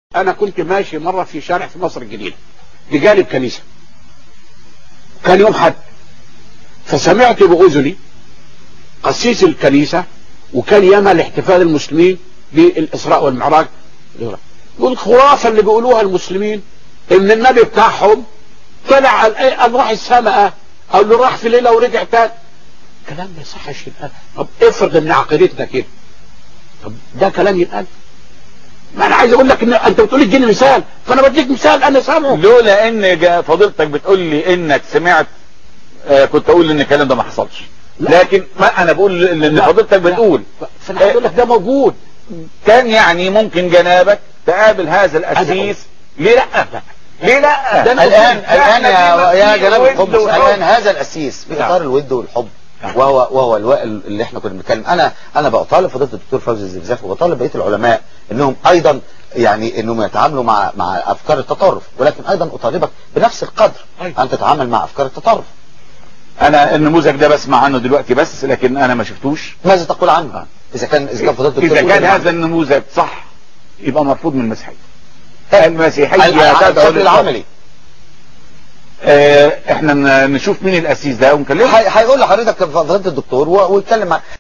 انا كنت ماشي مرة في شارع في مصر الجديدة بجانب كنيسة كان يوم حد فسمعت بأذني قسيس الكنيسة وكان ياما الاحتفال المسلمين بالإسراء والمعراج والخرافة اللي بيقولوها المسلمين ان النبي بتاعهم طلع قال ايه قال راح السماء او اللي راح في ليلة ورجع تاني كلام ما يصحش يتقال طب افرض ان عقيدتنا كده طب ده كلام يتقال ما انا عايز اقول لك ان انت بتقول اديني مثال فانا بديك مثال انا سامعه لولا ان جا- فضيلتك بتقول لي انك سمعت آه كنت اقول ان الكلام ده ما حصلش لا. لكن ما انا بقول ان لا. فضيلتك لا. بتقول فانا عايز اقول لك ده موجود كان يعني ممكن جنابك تقابل هذا الاسيس ليه لا ليه لا ده أنا الآن قلت- لا، الآن أنا يا, في يا جناب ود القدس وحب. الآن هذا الأسيس في نعم. إطار الود والحب نعم. وهو وهو الوقت اللي احنا كنا بنتكلم أنا أنا بطالب فضيلة الدكتور فوزي الزجزاف وبطالب بقية العلماء إنهم أيضا يعني إنهم يتعاملوا مع مع أفكار التطرف ولكن أيضا أطالبك بنفس القدر أيوة. أن تتعامل مع أفكار التطرف انا النموذج ده بسمع عنه دلوقتي بس لكن انا ما شفتوش ماذا تقول عنه إذا كان إذا كان فضيلة الدكتور اذا يقول كان نعم. هذا النموذج صح يبقى مرفوض من المسيحية المسيحية على تدعو الشكل للحب. العملي آه احنا ن- نشوف مين الاسيس ده ونكلمه هي- هيقول لحضرتك فضيلة الدكتور و- ويتكلم مع